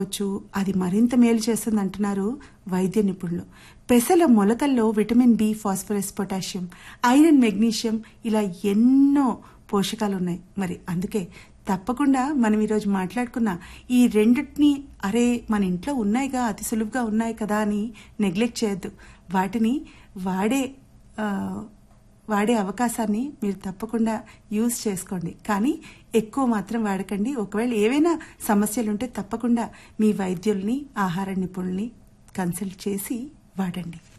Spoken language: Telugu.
వచ్చు అది మరింత మేలు చేస్తుంది అంటున్నారు వైద్య నిపుణులు పెసల మొలకల్లో vitamin B phosphorus potassium iron magnesium ఇలా ఎన్నో పోషకాలు ఉన్నాయి మరి అందుకే తప్పకుండా మనం ఈరోజు మాట్లాడుకున్న ఈ రెండింటిని అరే మన ఇంట్లో ఉన్నాయిగా అతి సులువుగా ఉన్నాయి కదా అని నెగ్లెక్ట్ చేయొద్దు వాటిని వాడే ఆ, వాడే అవకాశాన్ని మీరు తప్పకుండా యూజ్ చేసుకోండి కానీ ఎక్కువ మాత్రం వాడకండి ఒకవేళ ఏవైనా సమస్యలు ఉంటే తప్పకుండా మీ వైద్యుల్ని ఆహార నిపుణుల్ని కన్సల్ట్ చేసి వాడండి